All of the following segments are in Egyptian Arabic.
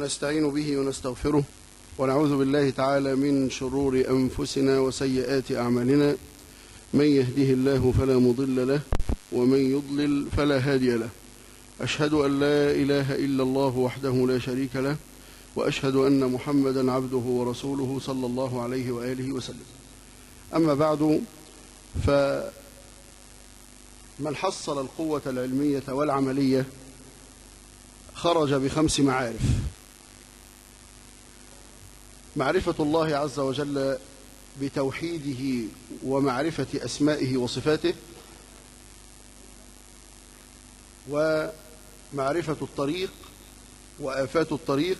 ونستعين به ونستغفره ونعوذ بالله تعالى من شرور أنفسنا وسيئات أعمالنا من يهده الله فلا مضل له ومن يضلل فلا هادي له أشهد أن لا إله إلا الله وحده لا شريك له وأشهد أن محمدا عبده ورسوله صلى الله عليه وآله وسلم أما بعد فمن حصل القوة العلمية والعملية خرج بخمس معارف معرفة الله عز وجل بتوحيده ومعرفة أسمائه وصفاته ومعرفة الطريق وآفات الطريق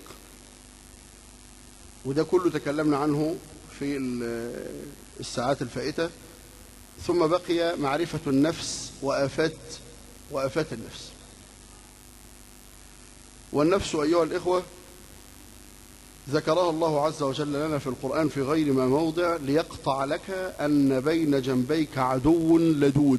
وده كله تكلمنا عنه في الساعات الفائتة ثم بقي معرفة النفس وآفات وآفات النفس والنفس أيها الإخوة ذكرها الله عز وجل لنا في القرآن في غير ما موضع ليقطع لك أن بين جنبيك عدو لدود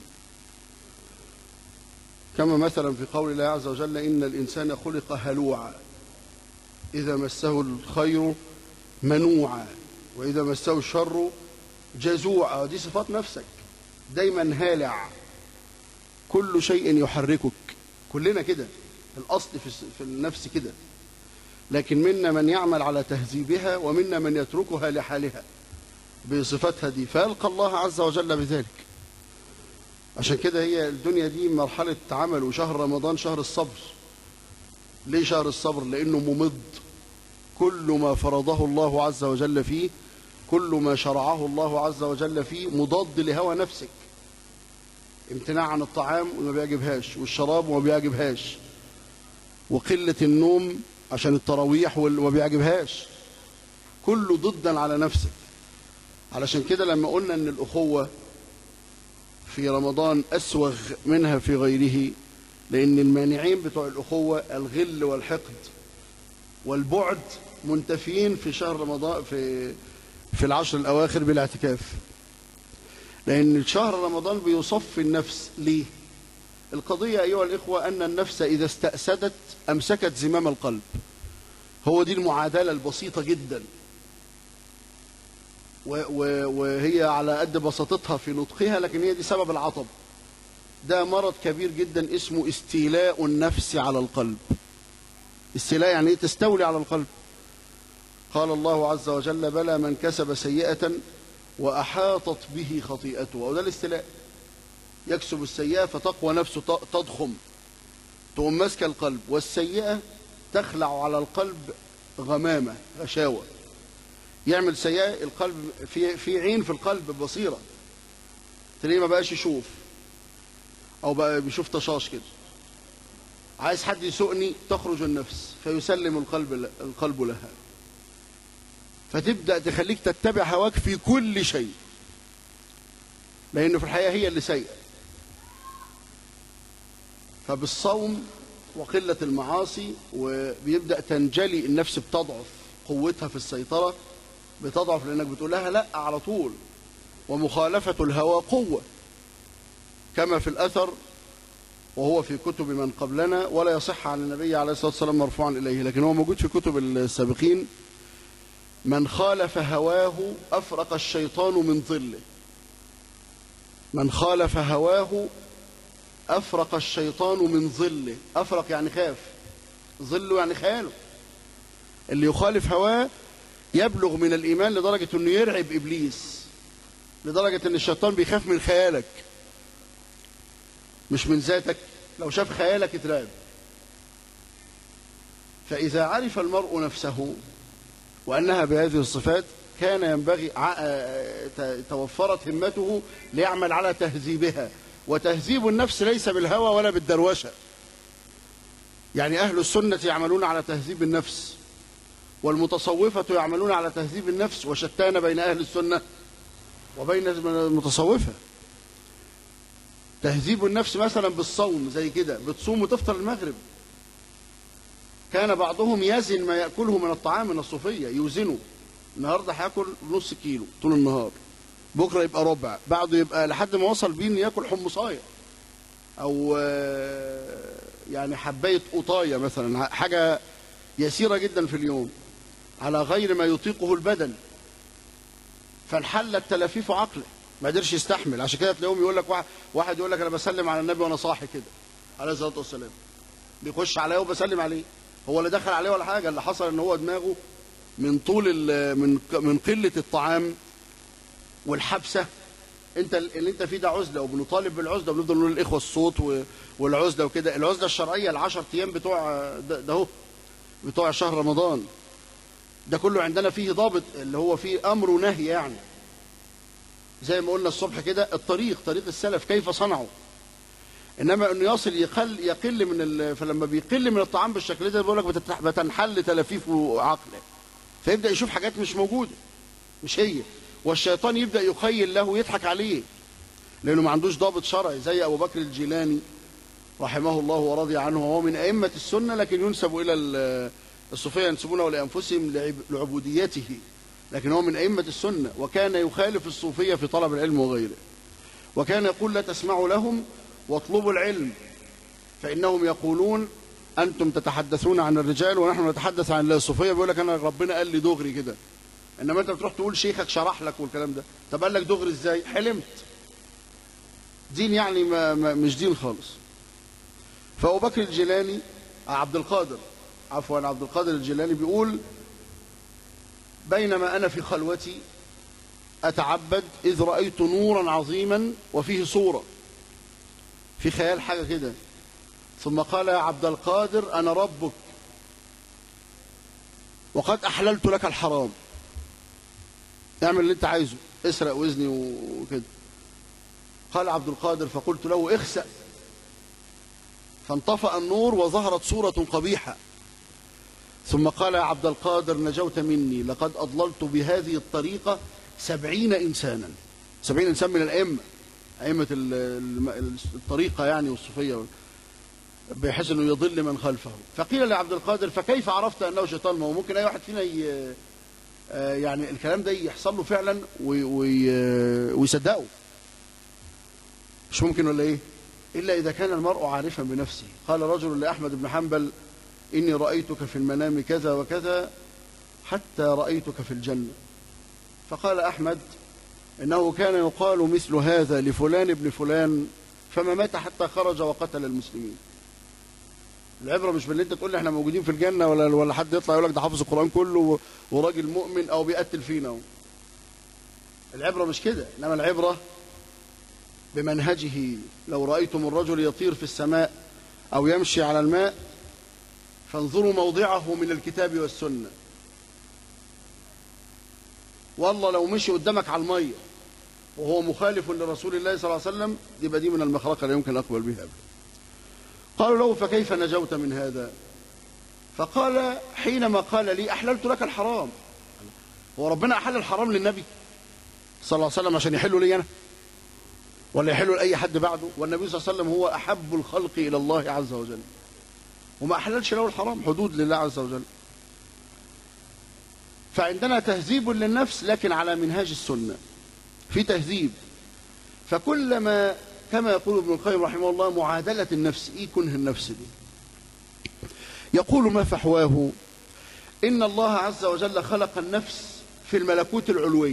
كما مثلا في قول الله عز وجل إن الإنسان خلق هلوعا إذا مسه الخير منوعا وإذا مسه الشر جزوعا دي صفات نفسك دايما هالع كل شيء يحركك كلنا كده الأصل في النفس كده لكن منا من يعمل على تهذيبها ومنا من يتركها لحالها بصفتها دي فيلقى الله عز وجل بذلك عشان كده هي الدنيا دي مرحلة عمل وشهر رمضان شهر الصبر ليه شهر الصبر لأنه ممض كل ما فرضه الله عز وجل فيه كل ما شرعه الله عز وجل فيه مضاد لهوى نفسك امتناع عن الطعام وما بيعجبهاش والشراب وما بيعجبهاش وقلة النوم عشان التراويح وما بيعجبهاش كله ضدا على نفسك علشان كده لما قلنا ان الأخوة في رمضان أسوغ منها في غيره لأن المانعين بتوع الأخوة الغل والحقد والبعد منتفين في شهر رمضان في في العشر الأواخر بالاعتكاف لأن شهر رمضان بيصفي النفس ليه القضية أيها الإخوة أن النفس إذا استأسدت أمسكت زمام القلب هو دي المعادلة البسيطة جدا وهي على قد بساطتها في نطقها لكن هي دي سبب العطب ده مرض كبير جدا اسمه استيلاء النفس على القلب استيلاء يعني ايه تستولي على القلب قال الله عز وجل بلى من كسب سيئة وأحاطت به خطيئته وده الاستيلاء يكسب السيئة فتقوى نفسه تضخم تقوم ماسكه القلب والسيئة تخلع على القلب غمامة غشاوة يعمل سيئة القلب في في عين في القلب بصيرة تلاقيه ما بقاش يشوف أو بقى بيشوف طشاش كده عايز حد يسوقني تخرج النفس فيسلم القلب القلب لها فتبدأ تخليك تتبع هواك في كل شيء لأنه في الحقيقة هي اللي سيئة فبالصوم وقلة المعاصي وبيبدأ تنجلي النفس بتضعف قوتها في السيطرة بتضعف لأنك بتقول لها لا على طول ومخالفة الهوى قوة كما في الأثر وهو في كتب من قبلنا ولا يصح عن النبي عليه الصلاة والسلام مرفوعا إليه لكن هو موجود في كتب السابقين من خالف هواه أفرق الشيطان من ظله من خالف هواه أفرق الشيطان من ظله أفرق يعني خاف ظله يعني خياله اللي يخالف هواه يبلغ من الإيمان لدرجة أنه يرعب إبليس لدرجة أن الشيطان بيخاف من خيالك مش من ذاتك لو شاف خيالك يترعب فإذا عرف المرء نفسه وأنها بهذه الصفات كان ينبغي توفرت همته ليعمل على تهذيبها وتهذيب النفس ليس بالهوى ولا بالدروشة يعني أهل السنة يعملون على تهذيب النفس والمتصوفة يعملون على تهذيب النفس وشتان بين أهل السنة وبين المتصوفة تهذيب النفس مثلا بالصوم زي كده بتصوم وتفطر المغرب كان بعضهم يزن ما يأكله من الطعام من الصوفية يوزنه النهاردة هياكل نص كيلو طول النهار بكرة يبقى ربع بعده يبقى لحد ما وصل بيه انه ياكل حمصايه او يعني حبايه قطايه مثلا حاجه يسيرة جدا في اليوم على غير ما يطيقه البدن فانحلت تلافيف عقله ما قدرش يستحمل عشان كده تلاقيهم يقول لك واحد, واحد يقول لك انا بسلم على النبي وانا صاحي كده عليه الصلاه والسلام بيخش عليا وبسلم عليه هو اللي دخل عليه ولا حاجه اللي حصل ان هو دماغه من طول ال- من من قله الطعام والحبسه انت اللي انت فيه ده عزله وبنطالب بالعزله وبنفضل نقول للاخوه الصوت و- والعزله وكده العزله الشرعيه العشر ايام بتوع ده ده اهو بتوع شهر رمضان ده كله عندنا فيه ضابط اللي هو فيه امر ونهي يعني زي ما قلنا الصبح كده الطريق طريق السلف كيف صنعوا انما انه يصل يقل يقل من ال... فلما بيقل من الطعام بالشكل ده بيقول لك بتتح- بتنحل تلافيفه عقله فيبدا يشوف حاجات مش موجوده مش هي والشيطان يبدا يخيل له ويضحك عليه لانه ما عندوش ضابط شرعي زي ابو بكر الجيلاني رحمه الله ورضي عنه وهو من ائمه السنه لكن ينسب الى ال- الصوفيه ينسبونه لانفسهم لعب- لعبوديته لكن هو من ائمه السنه وكان يخالف الصوفيه في طلب العلم وغيره وكان يقول لا تسمعوا لهم واطلبوا العلم فانهم يقولون انتم تتحدثون عن الرجال ونحن نتحدث عن الله الصوفيه بيقول لك انا ربنا قال لي دغري كده انما انت بتروح تقول شيخك شرح لك والكلام ده طب قال لك دغري ازاي حلمت دين يعني ما ما مش دين خالص فابو بكر الجيلاني عبد القادر عفوا عبد القادر الجيلاني بيقول بينما انا في خلوتي اتعبد اذ رايت نورا عظيما وفيه صوره في خيال حاجه كده ثم قال يا عبد القادر انا ربك وقد احللت لك الحرام اعمل اللي انت عايزه اسرق وزني وكده قال عبد القادر فقلت له اخسأ فانطفأ النور وظهرت صورة قبيحة ثم قال يا عبد القادر نجوت مني لقد أضللت بهذه الطريقة سبعين إنسانا سبعين إنسان من الأئمة أئمة ال- ال- الطريقة يعني والصوفية بحيث أنه يضل من خلفه فقيل لعبد القادر فكيف عرفت أنه شيطان ما هو ممكن أي واحد فينا ي... آه، يعني الكلام ده يحصل له فعلا وي... وي... ويصدقه مش ممكن ولا ايه الا اذا كان المرء عارفا بنفسه قال رجل لاحمد بن حنبل اني رايتك في المنام كذا وكذا حتى رايتك في الجنه فقال احمد انه كان يقال مثل هذا لفلان ابن فلان فما مات حتى خرج وقتل المسلمين العبره مش باللي انت تقول لي احنا موجودين في الجنه ولا ولا حد يطلع يقول لك ده حافظ القران كله وراجل مؤمن او بيقتل فينا اهو. العبره مش كده انما العبره بمنهجه لو رأيتم الرجل يطير في السماء أو يمشي على الماء فانظروا موضعه من الكتاب والسنة والله لو مشي قدامك على المية وهو مخالف لرسول الله صلى الله عليه وسلم يبقى دي من المخرقة لا يمكن أقبل بها أبدا قالوا له فكيف نجوت من هذا فقال حينما قال لي أحللت لك الحرام هو ربنا أحل الحرام للنبي صلى الله عليه وسلم عشان يحله لي أنا ولا يحل لأي حد بعده والنبي صلى الله عليه وسلم هو أحب الخلق إلى الله عز وجل وما أحللش له الحرام حدود لله عز وجل فعندنا تهذيب للنفس لكن على منهاج السنة في تهذيب فكلما كما يقول ابن القيم رحمه الله معادلة النفس إيه كنه النفس دي يقول ما فحواه إن الله عز وجل خلق النفس في الملكوت العلوي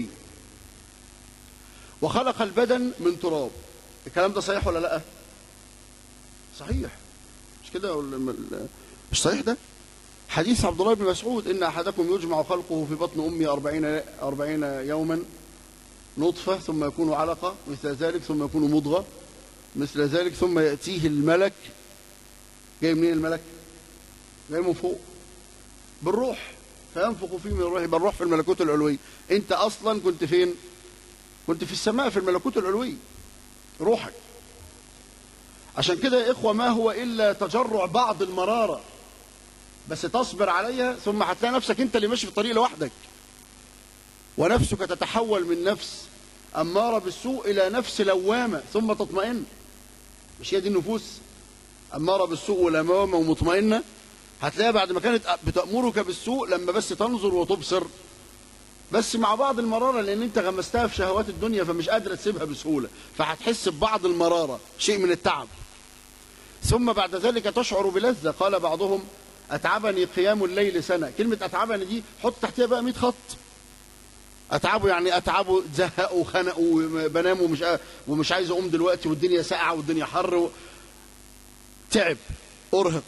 وخلق البدن من تراب الكلام ده صحيح ولا لا صحيح مش كده ولا- مش صحيح ده حديث عبد الله بن مسعود إن أحدكم يجمع خلقه في بطن أمه أربعين, أربعين يوما نطفة ثم يكون علقة مثل ذلك ثم يكون مضغة مثل ذلك ثم يأتيه الملك جاي منين الملك جاي من فوق بالروح فينفخ فيه من الروح يبقى الروح في الملكوت العلوي انت اصلا كنت فين كنت في السماء في الملكوت العلوي روحك عشان كده يا إخوة ما هو إلا تجرع بعض المرارة بس تصبر عليها ثم هتلاقي نفسك أنت اللي ماشي في الطريق لوحدك ونفسك تتحول من نفس أمارة بالسوء إلى نفس لوامة ثم تطمئن مش هي دي النفوس أمارة بالسوء ولوامة ومطمئنة هتلاقيها بعد ما كانت بتأمرك بالسوء لما بس تنظر وتبصر بس مع بعض المرارة لأن أنت غمستها في شهوات الدنيا فمش قادرة تسيبها بسهولة فهتحس ببعض المرارة شيء من التعب ثم بعد ذلك تشعر بلذة قال بعضهم أتعبني قيام الليل سنة كلمة أتعبني دي حط تحتها بقى 100 خط أتعبه يعني أتعبه زهقه وخنقه وبنام ومش ومش عايز أقوم دلوقتي والدنيا ساقعة والدنيا حر و... تعب أرهق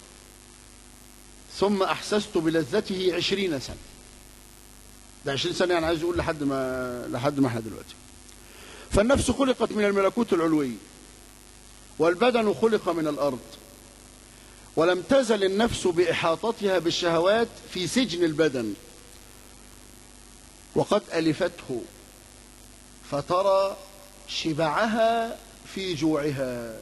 ثم أحسست بلذته عشرين سنة ده عشرين سنة يعني عايز أقول لحد ما لحد ما احنا دلوقتي فالنفس خلقت من الملكوت العلوي والبدن خلق من الأرض ولم تزل النفس بإحاطتها بالشهوات في سجن البدن وقد ألفته فترى شبعها في جوعها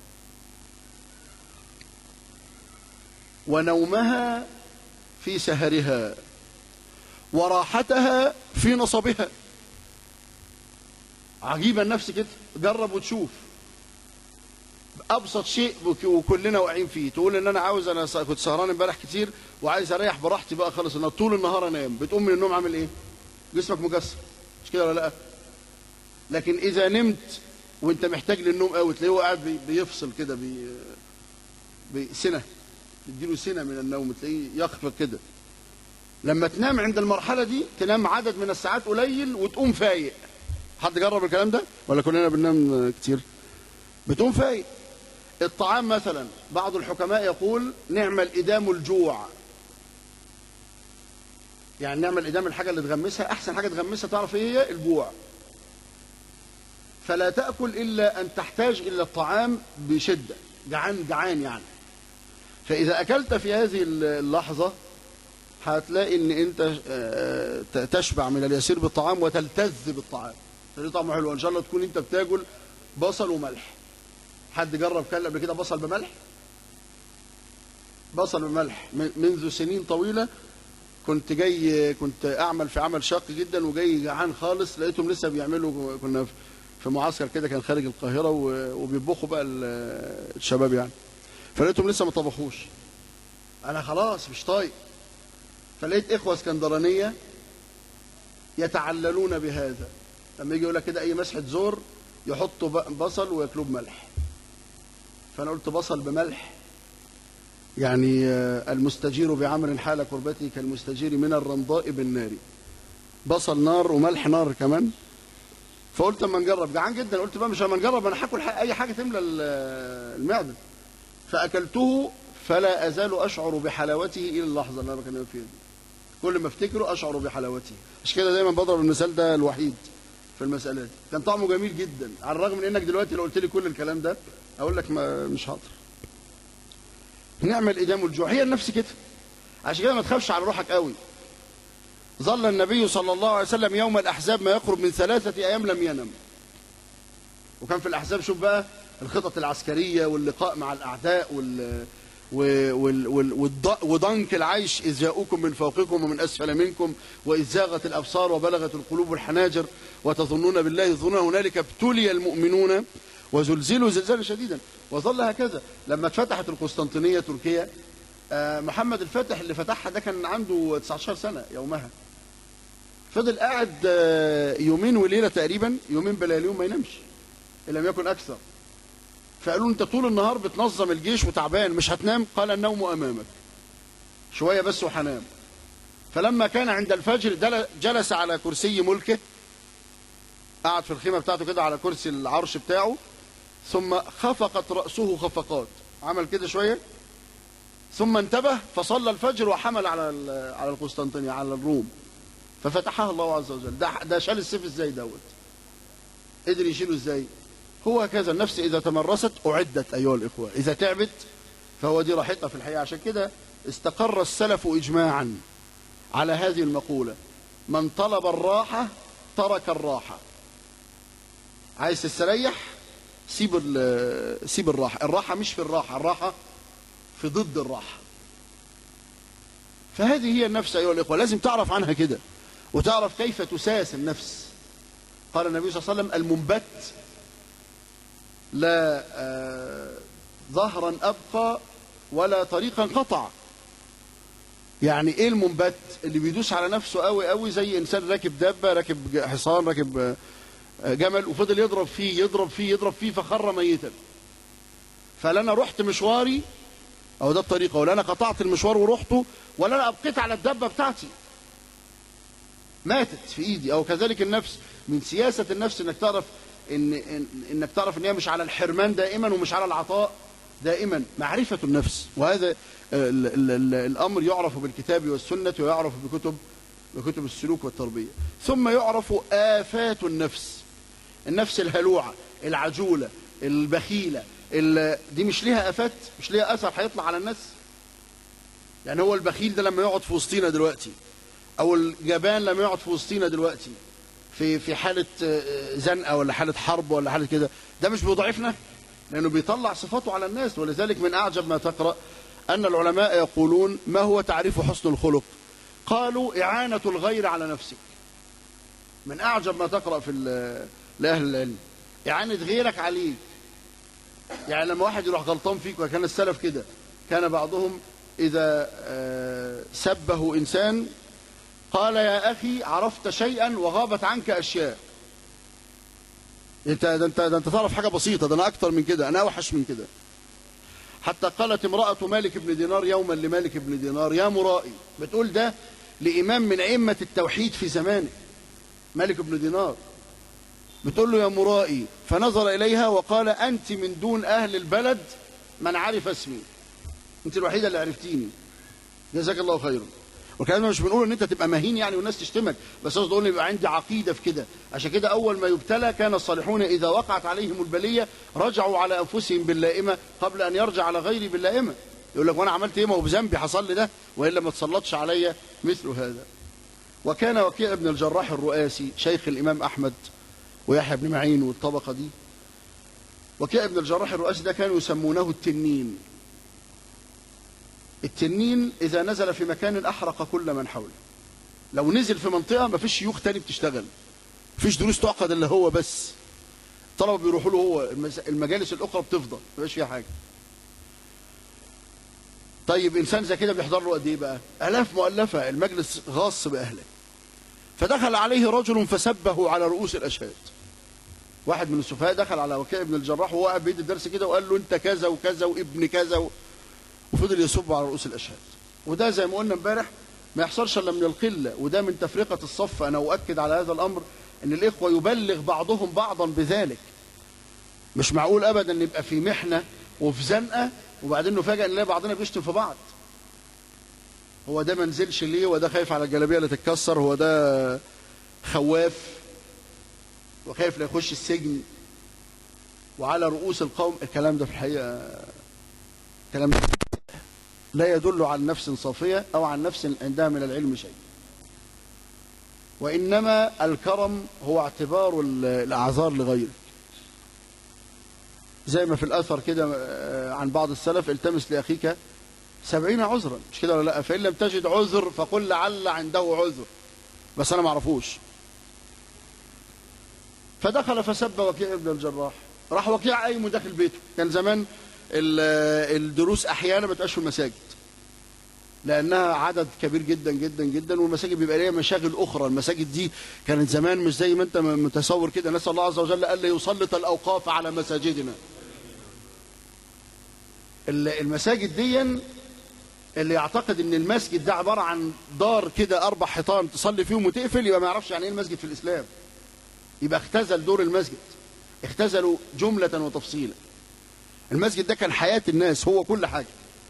ونومها في سهرها وراحتها في نصبها عجيبة النفس كده جرب وتشوف ابسط شيء وكلنا واقعين فيه تقول ان انا عاوز انا كنت سهران امبارح كتير وعايز اريح براحتي بقى خالص ان طول النهار انام بتقوم من النوم عامل ايه جسمك مكسر مش كده ولا لا لكن اذا نمت وانت محتاج للنوم قوي تلاقيه قاعد بيفصل كده بي بسنه تديله سنه من النوم تلاقيه يخفق كده لما تنام عند المرحله دي تنام عدد من الساعات قليل وتقوم فايق حد جرب الكلام ده ولا كلنا بننام كتير بتقوم فايق الطعام مثلا بعض الحكماء يقول نعمل إدام الجوع يعني نعمل إدام الحاجة اللي تغمسها أحسن حاجة تغمسها تعرف إيه هي الجوع فلا تأكل إلا أن تحتاج إلى الطعام بشدة جعان جعان يعني فإذا أكلت في هذه اللحظة هتلاقي ان انت تشبع من اليسير بالطعام وتلتذ بالطعام ده طعمه حلو ان شاء الله تكون انت بتاكل بصل وملح حد جرب كل قبل كده بصل بملح بصل بملح منذ سنين طويلة كنت جاي كنت أعمل في عمل شاق جدا وجاي جعان خالص لقيتهم لسه بيعملوا كنا في معسكر كده كان خارج القاهرة وبيطبخوا بقى الشباب يعني فلقيتهم لسه ما طبخوش أنا خلاص مش طايق فلقيت إخوة اسكندرانية يتعللون بهذا لما يجي يقول لك كده أي مسحة زور يحطوا بصل وياكلوه بملح فأنا قلت بصل بملح يعني المستجير بعمر حال كربته كالمستجير من الرمضاء بالنار بصل نار وملح نار كمان فقلت اما نجرب جعان جدا قلت بقى مش اما نجرب انا هاكل اي حاجه تملى المعده فاكلته فلا ازال اشعر بحلاوته الى اللحظه اللي انا بكلمك فيها دي كل ما افتكره اشعر بحلاوته مش كده دايما بضرب المثال ده الوحيد في المساله دي كان طعمه جميل جدا على الرغم من انك دلوقتي لو قلت لي كل الكلام ده اقول لك ما مش حاضر نعمل إدام الجوع هي النفس كده عشان كده ما تخافش على روحك قوي ظل النبي صلى الله عليه وسلم يوم الأحزاب ما يقرب من ثلاثة أيام لم ينم وكان في الأحزاب شوف بقى الخطط العسكرية واللقاء مع الأعداء وال وال وال وضنك العيش إذ جاءوكم من فوقكم ومن أسفل منكم وإذ زاغت الأبصار وبلغت القلوب الحناجر وتظنون بالله الظنون هنالك ابتلي المؤمنون وزلزلوا زلزالا شديدا وظل هكذا لما اتفتحت القسطنطينية تركيا محمد الفاتح اللي فتحها ده كان عنده 19 سنة يومها فضل قاعد يومين وليلة تقريبا يومين بلياليهم ما ينامش إن لم يكن أكثر فقالوا انت طول النهار بتنظم الجيش وتعبان مش هتنام قال النوم أمامك شوية بس وحنام فلما كان عند الفجر جلس على كرسي ملكه قعد في الخيمة بتاعته كده على كرسي العرش بتاعه ثم خفقت رأسه خفقات عمل كده شوية ثم انتبه فصلى الفجر وحمل على على القسطنطينية على الروم ففتحها الله عز وجل ده ده شال السيف ازاي دوت قدر يشيله ازاي هو هكذا النفس اذا تمرست اعدت ايها الاخوه اذا تعبت فهو دي راحتها في الحياه عشان كده استقر السلف اجماعا على هذه المقوله من طلب الراحه ترك الراحه عايز تستريح سيب سيب الراحه الراحه مش في الراحه الراحه في ضد الراحه فهذه هي النفس ايها الاخوه لازم تعرف عنها كده وتعرف كيف تساس النفس قال النبي صلى الله عليه وسلم المنبت لا آه ظهرا ابقى ولا طريقا قطع يعني ايه المنبت اللي بيدوس على نفسه قوي قوي زي انسان راكب دابه راكب حصان راكب جمل وفضل يضرب فيه يضرب فيه يضرب فيه فخر ميتا فلنا رحت مشواري او ده الطريقه ولا انا قطعت المشوار ورحته ولا انا ابقيت على الدبه بتاعتي ماتت في ايدي او كذلك النفس من سياسه النفس انك تعرف ان, إن انك تعرف ان هي مش على الحرمان دائما ومش على العطاء دائما معرفه النفس وهذا ال ال ال الامر يعرف بالكتاب والسنه ويعرف بكتب بكتب السلوك والتربيه ثم يعرف افات النفس النفس الهلوعه العجوله البخيله ال- دي مش ليها افات مش ليها اثر هيطلع على الناس يعني هو البخيل ده لما يقعد في وسطينا دلوقتي او الجبان لما يقعد في وسطينا دلوقتي في في حاله آه، زنقه ولا حاله حرب ولا حاله كده ده مش بيضعفنا لانه بيطلع صفاته على الناس ولذلك من اعجب ما تقرا ان العلماء يقولون ما هو تعريف حسن الخلق قالوا اعانه الغير على نفسك من اعجب ما تقرا في ال- لاهل العلم اعانه غيرك عليك يعني لما واحد يروح غلطان فيك وكان السلف كده كان بعضهم اذا آه، سبه انسان قال يا اخي عرفت شيئا وغابت عنك اشياء انت ده انت ده انت تعرف حاجه بسيطه ده انا اكتر من كده انا اوحش من كده حتى قالت امراه مالك بن دينار يوما لمالك بن دينار يا مرائي بتقول ده لامام من ائمه التوحيد في زمانه مالك بن دينار بتقول له يا مرائي فنظر اليها وقال انت من دون اهل البلد من عرف اسمي انت الوحيده اللي عرفتيني جزاك الله خيرا وكلامنا مش بنقول ان انت تبقى مهين يعني والناس تشتمك بس قصدي اقول يبقى عندي عقيده في كده عشان كده اول ما يبتلى كان الصالحون اذا وقعت عليهم البليه رجعوا على انفسهم باللائمه قبل ان يرجع على غيري باللائمه يقول لك وانا عملت ايه ما هو بذنبي حصل لي ده والا ما تسلطش عليا مثل هذا وكان وكيع بن الجراح الرؤاسي شيخ الامام احمد ويحيى بن معين والطبقه دي وكيع بن الجراح الرؤاسي ده كانوا يسمونه التنين التنين إذا نزل في مكان أحرق كل من حوله لو نزل في منطقة ما فيش شيوخ تاني بتشتغل فيش دروس تعقد إلا هو بس الطلبة بيروحوا له هو المس- المجالس الأخرى بتفضى ما فيش فيها حاجة طيب إنسان زي كده بيحضر له قد إيه بقى آلاف مؤلفة المجلس غاص بأهله فدخل عليه رجل فسبه على رؤوس الأشهاد واحد من السفهاء دخل على وكيع بن الجراح وهو قاعد بيدي الدرس كده وقال له انت كذا وكذا وابن كذا و... وفضل يصب على رؤوس الاشهاد وده زي ما قلنا امبارح ما يحصلش الا من القله وده من تفرقه الصف انا اؤكد على هذا الامر ان الاخوه يبلغ بعضهم بعضا بذلك مش معقول ابدا ان يبقى في محنه وفي زنقه وبعدين نفاجئ ان نلاقي بعضنا بيشتم في بعض هو ده ما نزلش ليه وده خايف على الجلابيه اللي تتكسر هو ده خواف وخايف لا يخش السجن وعلى رؤوس القوم الكلام ده في الحقيقه كلام لا يدل عن نفس صافية أو عن نفس عندها من العلم شيء وإنما الكرم هو اعتبار ال- الأعذار لغيرك زي ما في الأثر كده آه، عن بعض السلف التمس لأخيك سبعين عذرا مش كده ولا لا فإن لم تجد عذر فقل لعل عنده عذر بس أنا ما اعرفوش فدخل فسب وكيع بن الجراح راح وكيع قايم داخل بيته كان زمان ال- الدروس احيانا ما تبقاش في المساجد لانها عدد كبير جدا جدا جدا والمساجد بيبقى ليها مشاغل اخرى المساجد دي كانت زمان مش زي ما انت م- متصور كده نسال الله عز وجل الا يسلط الاوقاف على مساجدنا ال- المساجد دي اللي يعتقد ان المسجد ده عباره عن دار كده اربع حيطان تصلي فيهم وتقفل يبقى ما يعرفش يعني ايه المسجد في الاسلام يبقى اختزل دور المسجد اختزلوا جمله وتفصيلا المسجد ده كان حياة الناس هو كل حاجة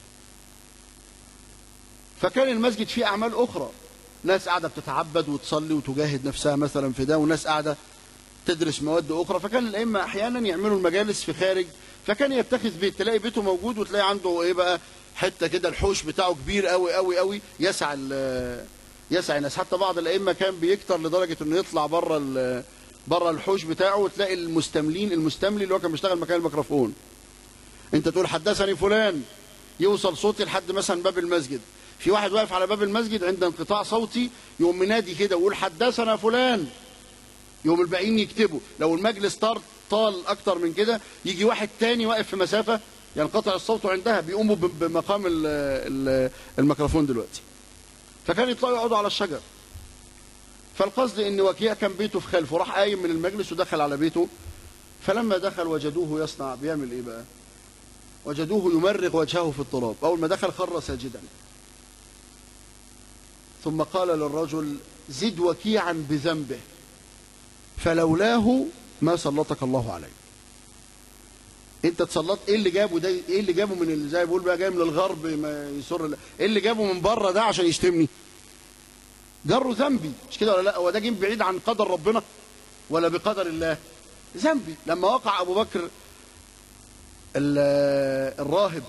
فكان المسجد فيه أعمال أخرى ناس قاعدة بتتعبد وتصلي وتجاهد نفسها مثلا في ده وناس قاعدة تدرس مواد أخرى فكان الأئمة أحيانا يعملوا المجالس في خارج فكان يتخذ بيت تلاقي بيته موجود وتلاقي عنده إيه بقى حتة كده الحوش بتاعه كبير قوي قوي قوي يسع ال- يسع الناس حتى بعض الأئمة كان بيكتر لدرجة إنه يطلع بره ال- بره الحوش بتاعه وتلاقي المستملين المستملي اللي هو كان بيشتغل مكان الميكروفون انت تقول حدثني فلان يوصل صوتي لحد مثلا باب المسجد في واحد واقف على باب المسجد عند انقطاع صوتي يقوم منادي كده ويقول حدثنا فلان يقوم الباقيين يكتبوا لو المجلس طار طال اكتر من كده يجي واحد تاني واقف في مسافه ينقطع الصوت عندها بيقوموا ب- بمقام ال- ال- الميكروفون دلوقتي فكان يطلعوا يقعدوا على الشجر فالقصد ان وكيع كان بيته في خلفه راح قايم من المجلس ودخل على بيته فلما دخل وجدوه يصنع بيعمل ايه بقى وجدوه يمرغ وجهه في التراب أول ما دخل خر ساجدا ثم قال للرجل زد وكيعا بذنبه فلولاه ما سلطك الله عليه انت اتسلطت ايه اللي جابه ده ايه اللي جابه من اللي زي بيقول بقى جاي من الغرب ما يسر لا. ايه اللي جابه من بره ده عشان يشتمني جره ذنبي مش كده ولا لا هو ده جيم بعيد عن قدر ربنا ولا بقدر الله ذنبي لما وقع ابو بكر الراهب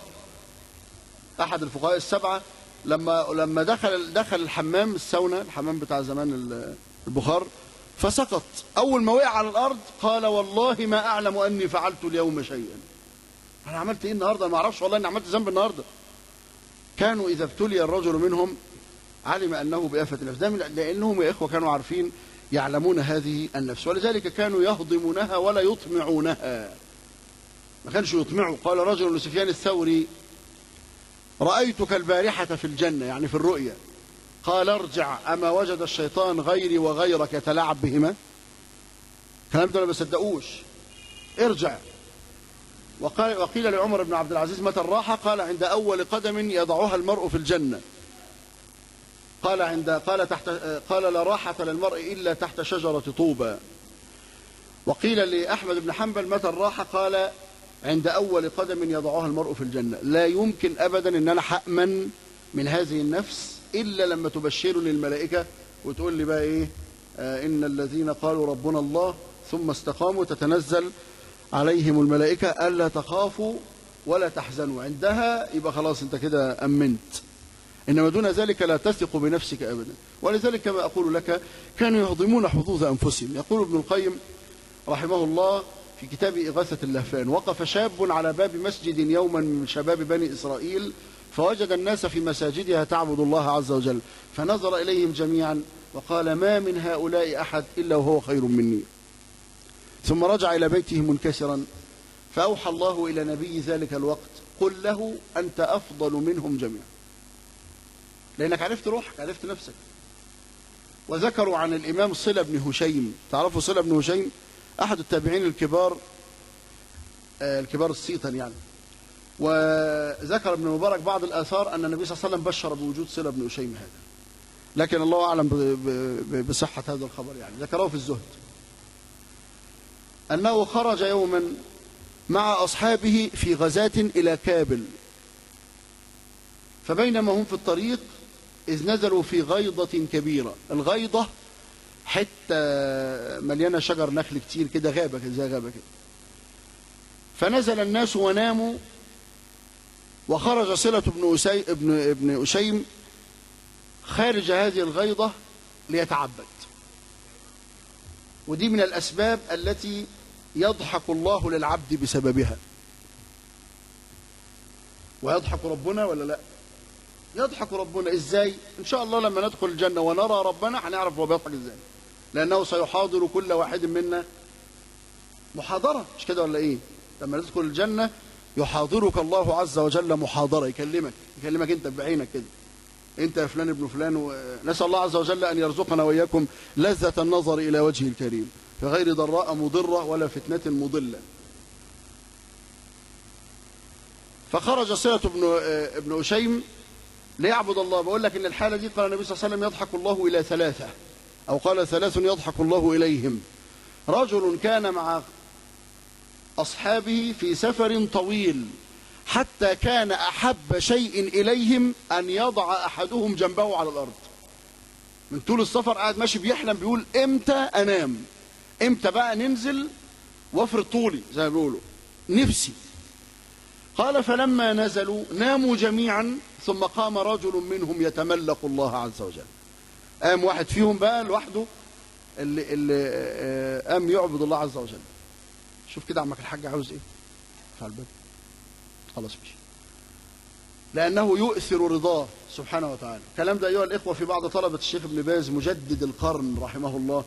احد الفقهاء السبعه لما لما دخل دخل الحمام الساونا الحمام بتاع زمان البخار فسقط اول ما وقع على الارض قال والله ما اعلم اني فعلت اليوم شيئا انا عملت ايه النهارده ما اعرفش والله اني عملت ذنب النهارده كانوا اذا ابتلي الرجل منهم علم انه بافه النفس ده لانهم يا اخوه كانوا عارفين يعلمون هذه النفس ولذلك كانوا يهضمونها ولا يطمعونها ما كانش يطمعوا قال رجل لسفيان الثوري رأيتك البارحة في الجنة يعني في الرؤيا قال ارجع أما وجد الشيطان غيري وغيرك يتلاعب بهما كلام ده ما بصدقوش ارجع وقال وقيل لعمر بن عبد العزيز متى الراحة قال عند أول قدم يضعها المرء في الجنة قال عند قال تحت قال لا راحة للمرء إلا تحت شجرة طوبى وقيل لأحمد بن حنبل متى الراحة قال عند أول قدم يضعها المرء في الجنة لا يمكن أبدا أن أنا حأمن من هذه النفس إلا لما تبشرني الملائكة وتقول لي بقى إيه آه إن الذين قالوا ربنا الله ثم استقاموا تتنزل عليهم الملائكة ألا تخافوا ولا تحزنوا عندها يبقى خلاص أنت كده أمنت إنما دون ذلك لا تثق بنفسك أبدا ولذلك كما أقول لك كانوا يهضمون حظوظ أنفسهم يقول ابن القيم رحمه الله في كتاب إغاثة اللهفان وقف شاب على باب مسجد يوما من شباب بني إسرائيل فوجد الناس في مساجدها تعبد الله عز وجل فنظر إليهم جميعا وقال ما من هؤلاء أحد إلا وهو خير مني ثم رجع إلى بيته منكسرا فأوحى الله إلى نبي ذلك الوقت قل له أنت أفضل منهم جميعا لأنك عرفت روحك عرفت نفسك وذكروا عن الإمام صلة بن هشيم تعرفوا صلة بن هشيم أحد التابعين الكبار الكبار السيطا يعني وذكر ابن مبارك بعض الآثار أن النبي صلى الله عليه وسلم بشر بوجود صلة بن هشيم هذا لكن الله أعلم بصحة هذا الخبر يعني ذكره في الزهد أنه خرج يوما مع أصحابه في غزاة إلى كابل فبينما هم في الطريق إذ نزلوا في غيضة كبيرة الغيضة حتة مليانة شجر نخل كتير كده غابة كده زي غابة كده فنزل الناس وناموا وخرج صلة بن أسي ابن ابن أشيم خارج هذه الغيضة ليتعبد ودي من الأسباب التي يضحك الله للعبد بسببها ويضحك ربنا ولا لا يضحك ربنا ازاي ان شاء الله لما ندخل الجنة ونرى ربنا هنعرف هو بيضحك ازاي لانه سيحاضر كل واحد منا محاضرة مش كده ولا ايه لما ندخل الجنة يحاضرك الله عز وجل محاضرة يكلمك يكلمك انت بعينك كده انت يا فلان ابن فلان و... نسأل الله عز وجل ان يرزقنا واياكم لذة النظر الى وجهه الكريم في غير ضراء مضرة ولا فتنة مضلة فخرج صلة ابن ابن أشيم ليعبد الله بقول لك ان الحالة دي قال النبي صلى الله عليه وسلم يضحك الله إلى ثلاثة أو قال ثلاث يضحك الله إليهم رجل كان مع أصحابه في سفر طويل حتى كان أحب شيء إليهم أن يضع أحدهم جنبه على الأرض من طول السفر قاعد ماشي بيحلم بيقول إمتى أنام إمتى بقى ننزل وافرض طولي زي ما بيقولوا نفسي قال فلما نزلوا ناموا جميعا ثم قام رجل منهم يتملق الله عز وجل قام واحد فيهم بقى لوحده اللي, اللي قام يعبد الله عز وجل شوف كده عمك الحاج عاوز ايه على الباب خلاص مشي لأنه يؤثر رضاه سبحانه وتعالى الكلام ده أيها الإخوة في بعض طلبة الشيخ ابن باز مجدد القرن رحمه الله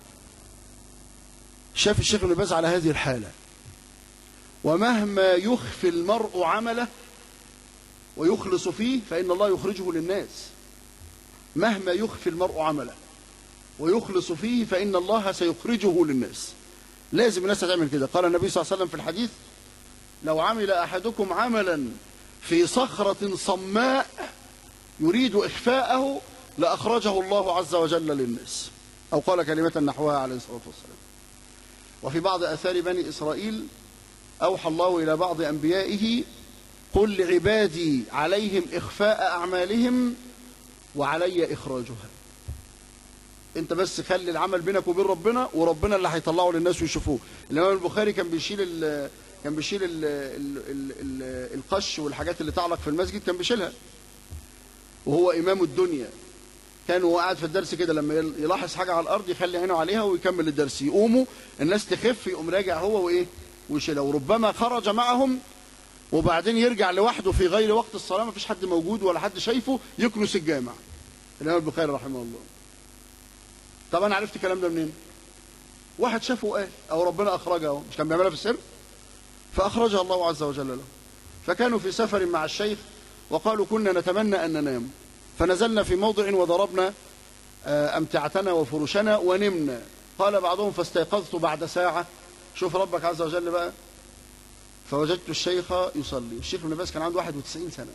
شاف الشيخ ابن باز على هذه الحالة ومهما يخفي المرء عمله ويخلص فيه فإن الله يخرجه للناس مهما يخفي المرء عمله ويخلص فيه فإن الله سيخرجه للناس لازم الناس تعمل كده قال النبي صلى الله عليه وسلم في الحديث لو عمل أحدكم عملا في صخرة صماء يريد إخفاءه لأخرجه الله عز وجل للناس أو قال كلمة نحوها عليه الصلاة والسلام وفي بعض أثار بني إسرائيل أوحى الله إلى بعض أنبيائه قل لعبادي عليهم إخفاء أعمالهم وعلي إخراجها انت بس خلي العمل بينك وبين ربنا وربنا اللي هيطلعه للناس ويشوفوه الامام البخاري كان بيشيل ال كان بيشيل ال ال ال ال القش والحاجات اللي تعلق في المسجد كان بيشيلها وهو امام الدنيا كان وهو قاعد في الدرس كده لما يلاحظ حاجه على الارض يخلي عينه عليها ويكمل الدرس يقوموا الناس تخف يقوم راجع هو وايه ويشيلها وربما خرج معهم وبعدين يرجع لوحده في غير وقت الصلاه ما فيش حد موجود ولا حد شايفه يكنس الجامع الامام البخاري رحمه الله طب انا عرفت الكلام ده منين واحد شافه وقال او ربنا اخرجه اهو مش كان بيعملها في السر فاخرجها الله عز وجل له فكانوا في سفر مع الشيخ وقالوا كنا نتمنى ان ننام فنزلنا في موضع وضربنا امتعتنا وفرشنا ونمنا قال بعضهم فاستيقظت بعد ساعه شوف ربك عز وجل بقى فوجدت الشيخ يصلي الشيخ ابن باز كان عنده 91 سنه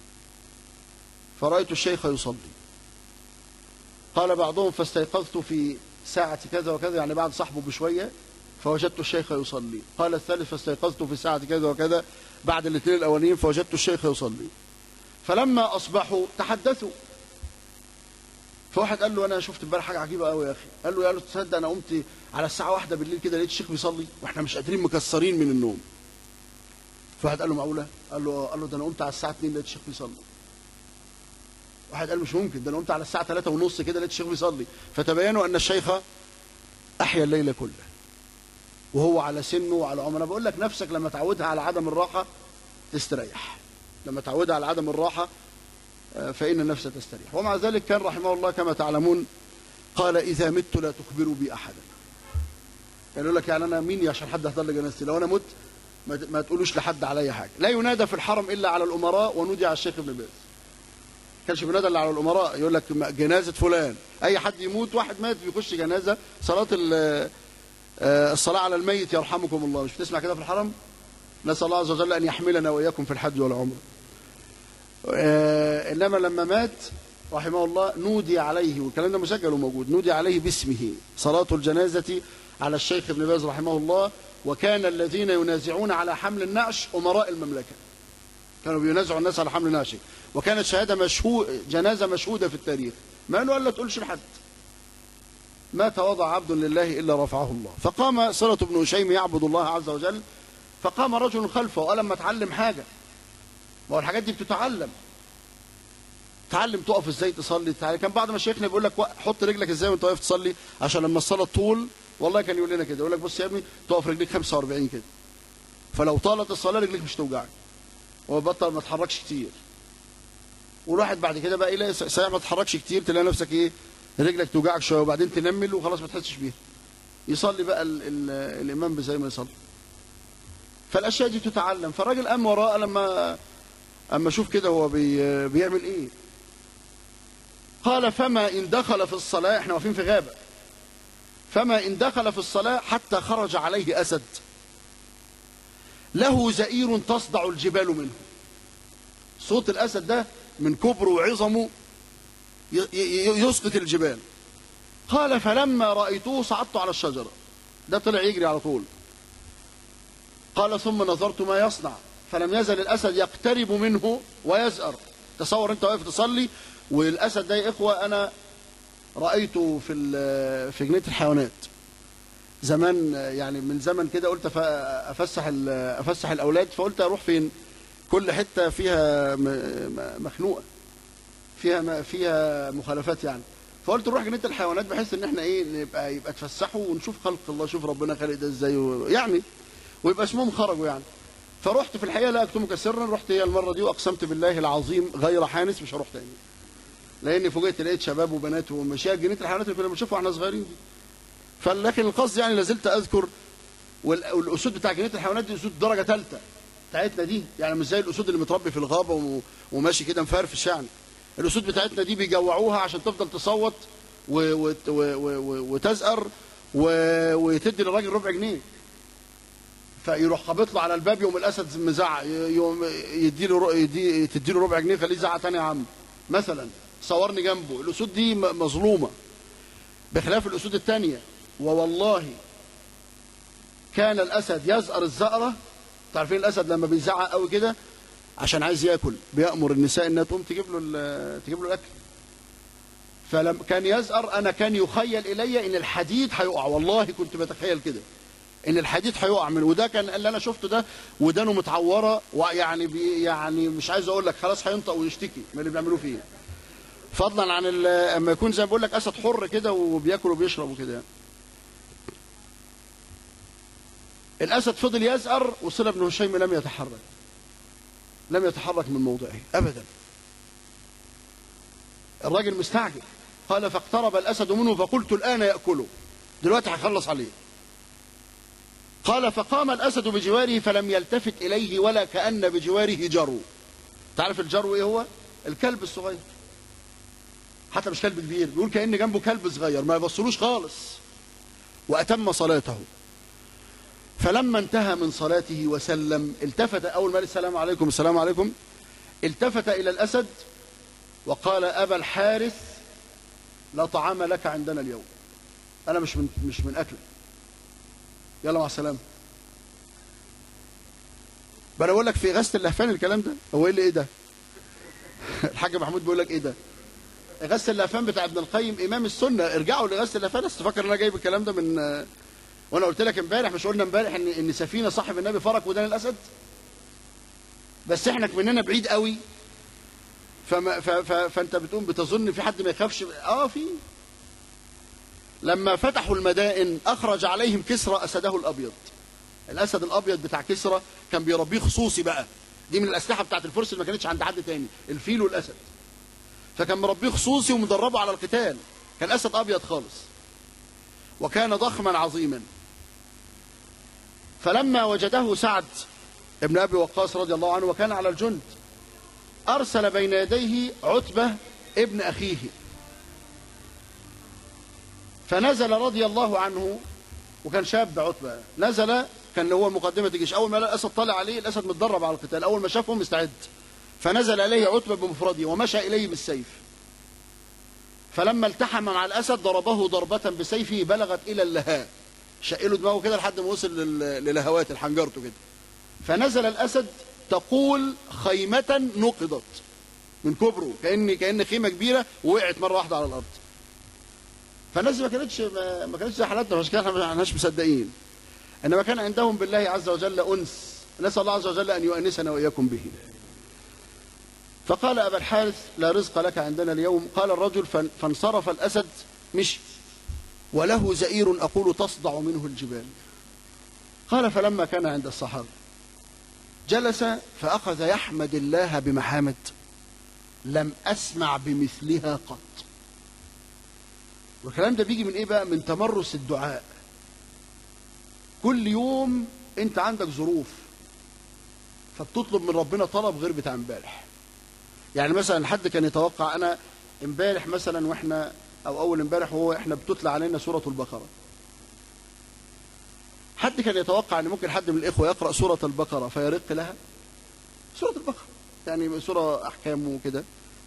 فرأيت الشيخ يصلي قال بعضهم فاستيقظت في ساعة كذا وكذا يعني بعد صاحبه بشوية فوجدت الشيخ يصلي قال الثالث فاستيقظت في ساعة كذا وكذا بعد الاثنين الأولين فوجدت الشيخ يصلي فلما أصبحوا تحدثوا فواحد قال له أنا شفت امبارح حاجة عجيبة قوي يا أخي قال له يا له تصدق أنا قمت على الساعة واحدة بالليل كده لقيت الشيخ بيصلي وإحنا مش قادرين مكسرين من النوم فواحد قال له معقولة قال له قال له ده أنا قمت على الساعة 2 لقيت الشيخ بيصلي واحد قال مش ممكن ده انا قمت على الساعه 3 ونص كده لقيت الشيخ بيصلي فتبينوا ان الشيخ احيا الليل كله وهو على سنه وعلى عمره انا بقول لك نفسك لما تعودها على عدم الراحه تستريح لما تعودها على عدم الراحه فان النفس تستريح ومع ذلك كان رحمه الله كما تعلمون قال اذا مت لا تخبروا بي احدا يعني يقول لك يعني انا مين عشان حد يحضر لي جنازتي لو انا مت ما تقولوش لحد عليا حاجه لا ينادى في الحرم الا على الامراء ونودي على الشيخ ابن باز كانش بينادى الا على الامراء يقول لك جنازه فلان اي حد يموت واحد مات بيخش جنازه صلاه الصلاه على الميت يرحمكم الله مش بتسمع كده في الحرم نسال الله عز وجل ان يحملنا واياكم في الحج والعمره انما لما مات رحمه الله نودي عليه والكلام ده مسجل وموجود نودي عليه باسمه صلاه الجنازه على الشيخ ابن باز رحمه الله وكان الذين ينازعون على حمل النعش امراء المملكه كانوا بينازعوا الناس على حمل نعشه وكانت شهادة مشهود جنازة مشهودة في التاريخ ما قالوا ألا تقولش لحد ما تواضع عبد لله إلا رفعه الله فقام صلة بن هشيم يعبد الله عز وجل فقام رجل خلفه وقال لما اتعلم حاجة ما هو الحاجات دي بتتعلم تعلم تقف ازاي تصلي تعلم. كان بعض مشايخنا بيقول لك حط رجلك ازاي وانت واقف تصلي عشان لما الصلاه طول والله كان يقول لنا كده يقول لك بص يا ابني تقف رجليك 45 كده فلو طالت الصلاه رجليك مش توجعك وبطل ما تحركش كتير والواحد بعد كده بقى يلاقي ساعه ما تتحركش كتير تلاقي نفسك ايه رجلك توجعك شويه وبعدين تنمل وخلاص ما تحسش بيها يصلي بقى ال ال الامام زي ما يصلي فالاشياء دي تتعلم فالراجل قام وراه لما اما اشوف كده هو بي بيعمل ايه قال فما ان دخل في الصلاه احنا واقفين في غابه فما ان دخل في الصلاه حتى خرج عليه اسد له زئير تصدع الجبال منه صوت الاسد ده من كبره وعظمه يسقط الجبال قال فلما رأيته صعدت على الشجرة ده طلع يجري على طول قال ثم نظرت ما يصنع فلم يزل الأسد يقترب منه ويزأر تصور انت واقف تصلي والأسد ده يا إخوة أنا رأيته في في جنينة الحيوانات زمان يعني من زمن كده قلت أفسح أفسح الأولاد فقلت أروح فين كل حتة فيها مخنوقة فيها فيها مخالفات يعني فقلت نروح جنينه الحيوانات بحيث ان احنا ايه نبقى يبقى تفسحوا ونشوف خلق الله شوف ربنا خلق ده ازاي و... يعني ويبقى اسمهم خرجوا يعني فرحت في الحقيقه لا اكتمك سرا رحت هي المره دي واقسمت بالله العظيم غير حانس مش هروح تاني لاني فوجئت لقيت شباب وبنات ومشايخ جنينه الحيوانات اللي كنا بنشوفها واحنا صغيرين دي فلكن القصد يعني لازلت اذكر والاسود بتاع جنينه الحيوانات دي اسود درجه ثالثه بتاعتنا دي يعني مش زي الاسود اللي متربي في الغابه وماشي كده مفرفش يعني الاسود بتاعتنا دي بيجوعوها عشان تفضل تصوت وتزقر وتدي للراجل ربع جنيه فيروح خابط له على الباب يوم الاسد مزعق يوم يديله يدي تديله ربع جنيه خليه يزعق تاني يا عم مثلا صورني جنبه الاسود دي م- مظلومه بخلاف الاسود الثانيه ووالله كان الاسد يزأر الزأره تعرفين الاسد لما بيزعق قوي كده عشان عايز ياكل بيأمر النساء انها تقوم تجيب له ال- تجيب له الاكل فلما كان يزأر انا كان يخيل الي ان الحديد هيقع والله كنت بتخيل كده ان الحديد هيقع من وده كان اللي انا شفته ده ودانه متعوره ويعني بي يعني مش عايز اقول لك خلاص هينطق ويشتكي من اللي بيعملوه فيه فضلا عن ال- اما يكون زي ما بقول لك اسد حر كده وبياكل وبيشرب وكده يعني. الاسد فضل يزأر وصلى بن هشيم لم يتحرك لم يتحرك من موضعه ابدا الراجل مستعجل قال فاقترب الاسد منه فقلت الان ياكله دلوقتي هيخلص عليه قال فقام الاسد بجواره فلم يلتفت اليه ولا كان بجواره جرو تعرف الجرو ايه هو الكلب الصغير حتى مش كلب كبير بيقول كان جنبه كلب صغير ما يبصلوش خالص واتم صلاته فلما انتهى من صلاته وسلم التفت اول ما قال السلام عليكم السلام عليكم التفت الى الاسد وقال ابا الحارث لا طعام لك عندنا اليوم انا مش من مش من اكلك يلا مع السلامه بقى انا بقول لك في غسل اللهفان الكلام ده هو ايه اللي ايه ده الحاج محمود بيقول لك ايه ده غسل اللهفان بتاع ابن القيم امام السنه ارجعوا لغسل اللهفان بس فاكر ان انا جايب الكلام ده من وانا قلت لك امبارح مش قلنا امبارح ان ان سفينه صاحب النبي فرق ودان الاسد بس احنا مننا بعيد قوي فما ف ف فانت بتقوم بتظن في حد ما يخافش اه في لما فتحوا المدائن اخرج عليهم كسرى اسده الابيض الاسد الابيض بتاع كسرى كان بيربيه خصوصي بقى دي من الاسلحه بتاعت الفرس اللي ما كانتش عند حد تاني الفيل والاسد فكان مربيه خصوصي ومدربه على القتال كان اسد ابيض خالص وكان ضخما عظيما فلما وجده سعد ابن ابي وقاص رضي الله عنه وكان على الجند ارسل بين يديه عتبه ابن اخيه فنزل رضي الله عنه وكان شاب عتبه نزل كان هو مقدمه الجيش اول ما لقى الاسد طلع عليه الاسد متدرب على القتال اول ما شافه مستعد فنزل عليه عتبه بمفرده ومشى اليه بالسيف فلما التحم مع الاسد ضربه ضربه بسيفه بلغت الى اللهاء شقله دماغه كده لحد ما وصل لل- للهوات الحنجرته كده فنزل الاسد تقول خيمه نقضت من كبره كان كان خيمه كبيره ووقعت مره واحده على الارض فالناس ما كانتش ما ما كانتش زي حالاتنا عشان كده احنا ما احناش مصدقين انما كان عندهم بالله عز وجل انس نسال الله عز وجل ان يؤنسنا واياكم به فقال ابا الحارث لا رزق لك عندنا اليوم قال الرجل فان- فانصرف الاسد مشي وله زئير اقول تصدع منه الجبال قال فلما كان عند الصحابه جلس فاخذ يحمد الله بمحامد لم اسمع بمثلها قط والكلام ده بيجي من ايه بقى من تمرس الدعاء كل يوم انت عندك ظروف فبتطلب من ربنا طلب غير بتاع امبارح يعني مثلا حد كان يتوقع انا امبارح مثلا واحنا او اول امبارح وهو احنا بتتلى علينا سوره البقره حد كان يتوقع ان ممكن حد من الاخوه يقرا سوره البقره فيرق لها سوره البقره يعني سوره احكام وكده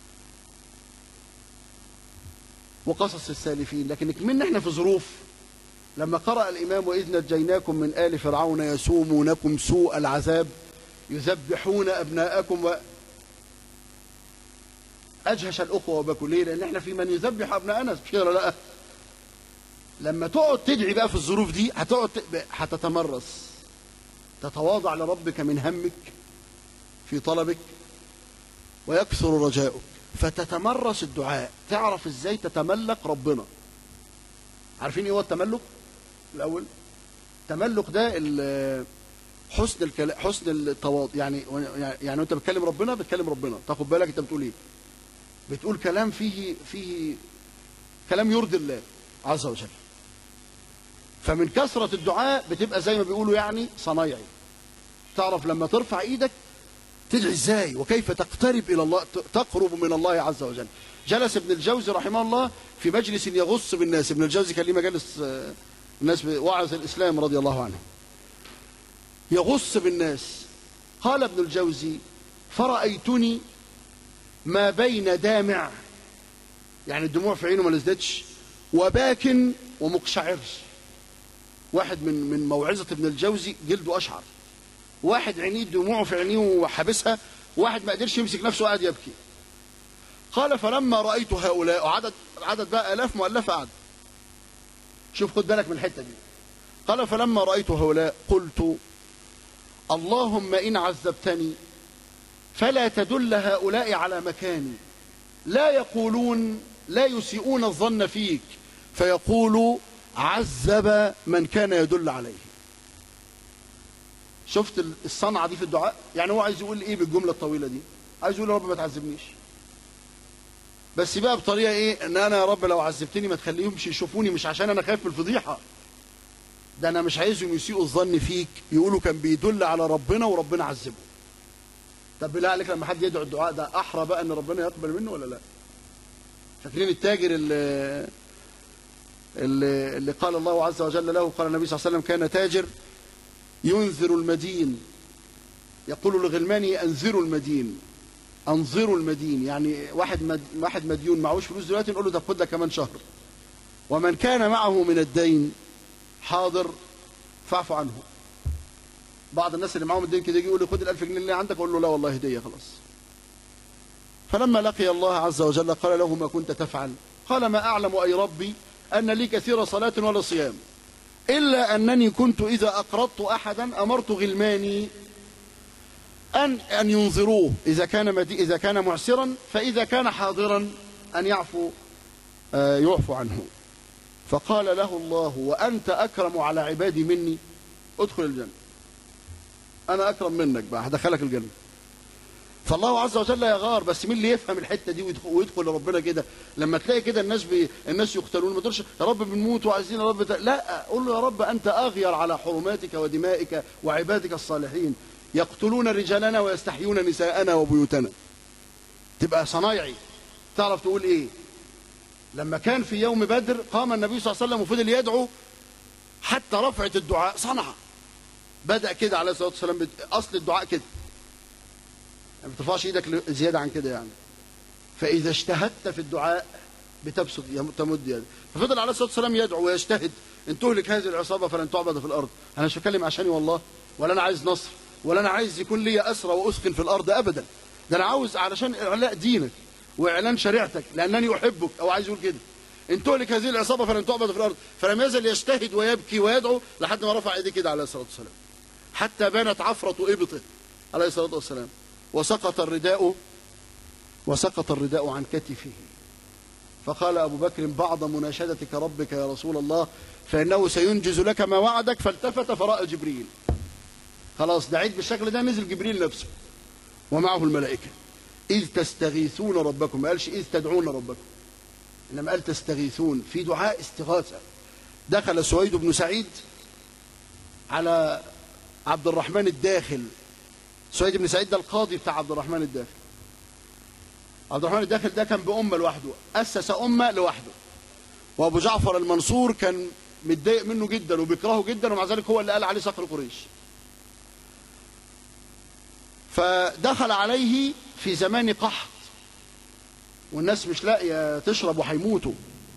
وقصص السالفين لكن كمان احنا في ظروف لما قرأ الإمام وإذ نجيناكم من آل فرعون يسومونكم سوء العذاب يذبحون أبناءكم و... أجهش الأخوة وبكوا ليه؟ لأن احنا في من يذبح أبناءنا مش كده ولا لا؟ لما تقعد تدعي بقى في الظروف دي هتقعد ت- هتتمرس تتواضع لربك من همك في طلبك ويكثر رجاؤك فتتمرس الدعاء تعرف ازاي تتملك ربنا عارفين ايه هو التملك الاول تملك ده ال- حسن الكلام حسن التواضع يعني يعني انت بتكلم ربنا بتكلم ربنا تاخد بالك انت بتقول ايه بتقول كلام فيه فيه كلام يرضي الله عز وجل فمن كثرة الدعاء بتبقى زي ما بيقولوا يعني صنايعي تعرف لما ترفع ايدك تدعي ازاي وكيف تقترب الى الله تقرب من الله عز وجل جلس ابن الجوزي رحمه الله في مجلس يغص بالناس ابن الجوزي كان ليه مجالس آه، الناس واعظ الاسلام رضي الله عنه يغص بالناس قال ابن الجوزي فرأيتني ما بين دامع يعني الدموع في عينه ما نزلتش وباك ومقشعر واحد من من موعظة ابن الجوزي جلده أشعر واحد عينيه دموعه في عينيه وحابسها واحد ما قدرش يمسك نفسه وقاعد يبكي قال فلما رأيت هؤلاء عدد عدد بقى آلاف مؤلفة قعد شوف خد بالك من الحتة دي قال فلما رأيت هؤلاء قلت اللهم إن عذبتني فلا تدل هؤلاء على مكاني لا يقولون لا يسيئون الظن فيك فيقول عذب من كان يدل عليه شفت الصنعة دي في الدعاء يعني هو عايز يقول ايه بالجملة الطويلة دي عايز يقول يا رب ما تعذبنيش بس بقى بطريقة ايه ان انا يا رب لو عذبتني ما تخليهمش يشوفوني مش عشان انا خايف من الفضيحة ده انا مش عايزهم يسيئوا الظن فيك يقولوا كان بيدل على ربنا وربنا عذبه طب بالله عليك لما حد يدعو الدعاء ده احرى بقى ان ربنا يقبل منه ولا لا فاكرين التاجر اللي اللي, اللي قال الله عز وجل له قال النبي صلى الله عليه وسلم كان تاجر ينذر المدين يقول لغلمانه انذروا المدين انظروا المدين يعني واحد مد واحد مديون معهوش فلوس دلوقتي نقول له طب خد كمان شهر ومن كان معه من الدين حاضر فاعف عنه بعض الناس اللي معاهم الدين كده يجي يقول لي خد ال 1000 جنيه اللي عندك اقول له لا والله هديه خلاص فلما لقي الله عز وجل قال له ما كنت تفعل قال ما اعلم اي ربي ان لي كثير صلاه ولا صيام الا انني كنت اذا اقرضت احدا امرت غلماني ان ان ينظروه اذا كان مدي اذا كان معسرا فاذا كان حاضرا ان يعفو آه يعفو عنه فقال له الله وانت اكرم على عبادي مني ادخل الجنه انا اكرم منك بقى هدخلك الجنه فالله عز وجل يغار بس مين اللي يفهم الحته دي ويدخل, ويدخل لربنا كده لما تلاقي كده الناس بي الناس يقتلون ما تقولش يا رب بنموت وعايزين يا رب ت... لا قول له يا رب انت اغير على حرماتك ودمائك وعبادك الصالحين يقتلون رجالنا ويستحيون نساءنا وبيوتنا تبقى صنايعي تعرف تقول ايه لما كان في يوم بدر قام النبي صلى الله عليه وسلم وفضل يدعو حتى رفعت الدعاء صنع بدأ كده عليه الصلاة والسلام أصل الدعاء كده ما بترفعش ايدك زيادة عن كده يعني فإذا اجتهدت في الدعاء بتبسط تمد يدك ففضل عليه الصلاة والسلام يدعو ويجتهد ان تهلك هذه العصابة فلن تعبد في الأرض أنا مش بتكلم عشاني والله ولا أنا عايز نصر ولا أنا عايز يكون لي أسرى وأسكن في الأرض أبدا ده أنا عاوز علشان إعلاء دينك وإعلان شريعتك لأنني أحبك أو عايز يقول كده ان تهلك هذه العصابة فلن تعبد في الأرض فلم يزل يجتهد ويبكي ويدعو لحد ما رفع ايديه كده عليه الصلاة والسلام حتى بانت عفرة إبطه عليه الصلاة والسلام وسقط الرداء وسقط الرداء عن كتفه فقال أبو بكر بعض مناشدتك ربك يا رسول الله فإنه سينجز لك ما وعدك فالتفت فرأى جبريل خلاص دعيت بالشكل ده نزل جبريل نفسه ومعه الملائكة إذ تستغيثون ربكم ما قالش إذ تدعون ربكم إنما قال تستغيثون في دعاء استغاثة دخل سويد بن سعيد على عبد الرحمن الداخل سويد بن سعيد ده القاضي بتاع عبد الرحمن الداخل عبد الرحمن الداخل ده كان بأمة لوحده أسس أمة لوحده وأبو جعفر المنصور كان متضايق منه جدا وبيكرهه جدا ومع ذلك هو اللي قال عليه صقر قريش فدخل عليه في زمان قحط والناس مش لاقيه تشرب وهيموتوا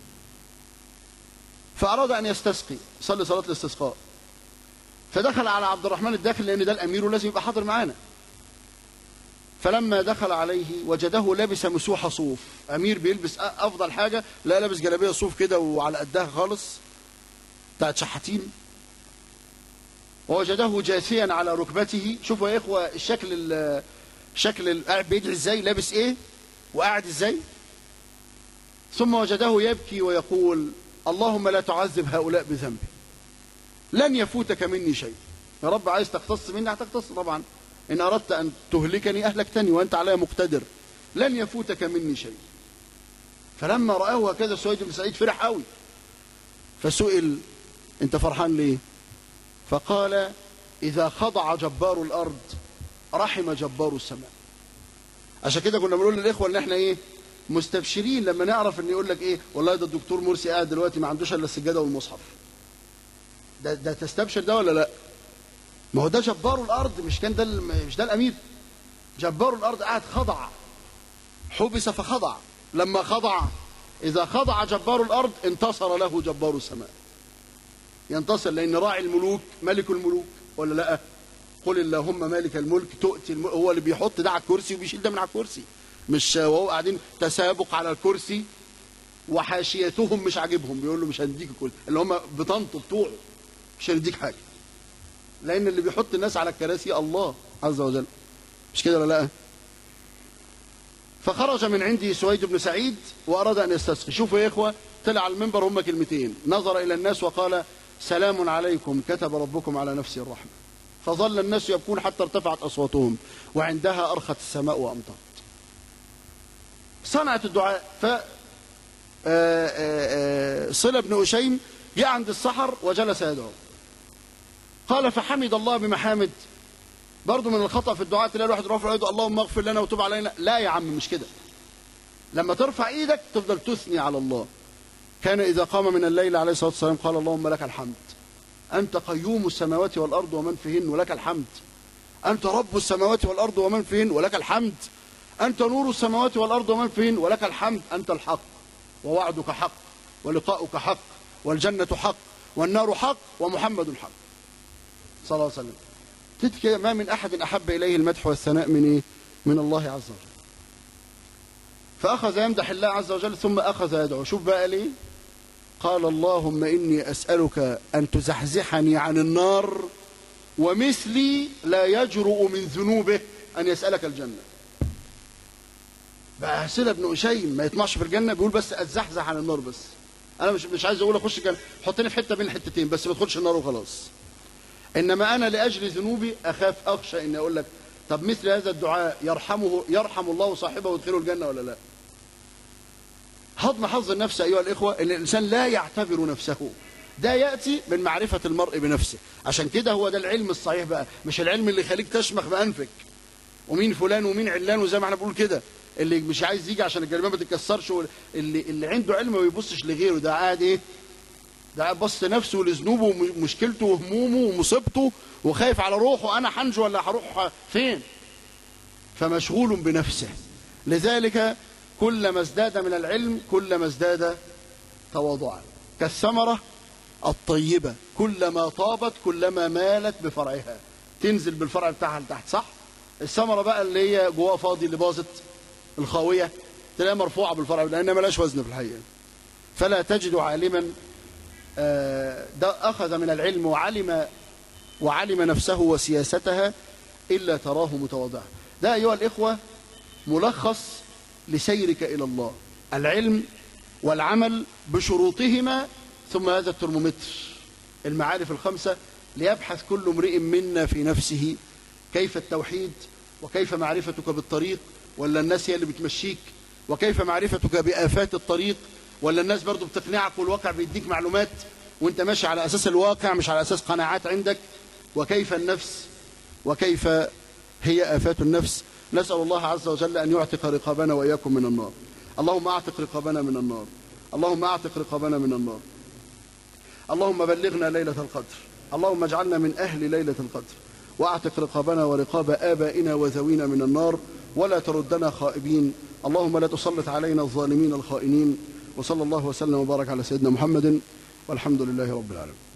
فأراد أن يستسقي يصلي صلاة الاستسقاء فدخل على عبد الرحمن الداخل لأن ده الأمير ولازم يبقى حاضر معانا فلما دخل عليه وجده لابس مسوحة صوف أمير بيلبس أفضل حاجة لا لابس جلابية صوف كده وعلى قدها خالص بتاعت شحاتين ووجده جاثيا على ركبته شوفوا يا إخوة الشكل الشكل قاعد بيدعي ازاي لابس ايه وقاعد ازاي ثم وجده يبكي ويقول اللهم لا تعذب هؤلاء بذنبي لن يفوتك مني شيء يا رب عايز تختص مني هتختص طبعا إن أردت أن تهلكني أهلكتني وأنت علي مقتدر لن يفوتك مني شيء فلما رآه هكذا سويد بن سعيد فرح قوي فسئل أنت فرحان ليه فقال إذا خضع جبار الأرض رحم جبار السماء عشان كده كنا بنقول للإخوة إن إحنا إيه مستبشرين لما نعرف إن يقول لك إيه والله ده الدكتور مرسي قاعد دلوقتي ما عندوش إلا السجادة والمصحف ده, ده تستبشر ده ولا لا ما هو ده جبار الارض مش كان ده الم- مش ده الامير جبار الارض قاعد خضع حبس فخضع لما خضع اذا خضع جبار الارض انتصر له جبار السماء ينتصر لان راعي الملوك ملك الملوك ولا لا قل اللهم مالك الملك تؤتي الملك هو اللي بيحط ده على الكرسي وبيشيل ده من على الكرسي مش وهو قاعدين تسابق على الكرسي وحاشيتهم مش عاجبهم بيقول له مش هنديك كل اللي هم بطنطه بتوعه مش هنديك حاجه لان اللي بيحط الناس على الكراسي الله عز وجل مش كده ولا لا فخرج من عندي سويد بن سعيد واراد ان يستسقي شوفوا يا اخوه طلع على المنبر هم كلمتين نظر الى الناس وقال سلام عليكم كتب ربكم على نفسه الرحمه فظل الناس يبكون حتى ارتفعت اصواتهم وعندها ارخت السماء وامطرت صنعت الدعاء ف آه، آه، آه، صلة بن أشيم جاء عند السحر وجلس يدعو قال فحمد الله بمحامد برضه من الخطأ في الدعاء تلاقي الواحد رافع يده اللهم اغفر لنا وتب علينا لا يا عم مش كده لما ترفع ايدك تفضل تثني على الله كان إذا قام من الليل عليه الصلاة والسلام قال اللهم لك الحمد أنت قيوم السماوات والأرض ومن فيهن ولك الحمد أنت رب السماوات والأرض ومن فيهن ولك الحمد أنت نور السماوات والأرض ومن فيهن ولك الحمد أنت الحق ووعدك حق ولقاؤك حق والجنة حق والنار حق ومحمد حق صلى الله عليه وسلم تلك ما من أحد أحب إليه المدح والثناء من إيه؟ من الله عز وجل فأخذ يمدح الله عز وجل ثم أخذ يدعو شوف بقى ليه قال اللهم إني أسألك أن تزحزحني عن النار ومثلي لا يجرؤ من ذنوبه أن يسألك الجنة بقى سيدة بن أشيم ما يطمعش في الجنة بيقول بس أتزحزح عن النار بس أنا مش مش عايز أقول أخش الجنة حطني في حتة بين الحتتين بس ما تدخلش النار وخلاص إنما أنا لأجل ذنوبي أخاف أخشى إني أقول لك طب مثل هذا الدعاء يرحمه يرحم الله صاحبه ويدخله الجنة ولا لا هضم حظ النفس أيها الإخوة إن الإنسان لا يعتبر نفسه ده يأتي من معرفة المرء بنفسه عشان كده هو ده العلم الصحيح بقى مش العلم اللي يخليك تشمخ بأنفك ومين فلان ومين علان وزي ما احنا بنقول كده اللي مش عايز يجي عشان الجلابيه ما تتكسرش وال- اللي اللي عنده علم ما بيبصش لغيره ده قاعد ايه ده قاعد بص لنفسه ولذنوبه ومشكلته وهمومه ومصيبته وخايف على روحه انا حنجو ولا هروح فين فمشغول بنفسه لذلك كلما ازداد من العلم كلما ازداد تواضعا كالثمرة الطيبة كلما طابت كلما مالت بفرعها تنزل بالفرع بتاعها لتحت صح الثمرة بقى اللي هي جواها فاضي اللي باظت الخاوية تلاقيها مرفوعة بالفرع لأنها ملاش وزن في الحقيقة فلا تجد عالما آه، ده أخذ من العلم وعلم وعلم نفسه وسياستها إلا تراه متواضعا ده أيها الإخوة ملخص لسيرك إلى الله العلم والعمل بشروطهما ثم هذا الترمومتر المعارف الخمسة ليبحث كل امرئ منا في نفسه كيف التوحيد وكيف معرفتك بالطريق ولا الناس هي اللي بتمشيك وكيف معرفتك بآفات الطريق ولا الناس برضو بتقنعك والواقع بيديك معلومات وانت ماشي على أساس الواقع مش على أساس قناعات عندك وكيف النفس وكيف هي آفات النفس نسأل الله عز وجل أن يعتق رقابنا وإياكم من النار اللهم أعتق رقابنا من النار اللهم أعتق رقابنا من النار اللهم بلغنا ليلة القدر اللهم اجعلنا من أهل ليلة القدر واعتق رقابنا ورقاب آبائنا وذوينا من النار ولا تردنا خائبين اللهم لا تسلط علينا الظالمين الخائنين وصلى الله وسلم وبارك على سيدنا محمد والحمد لله رب العالمين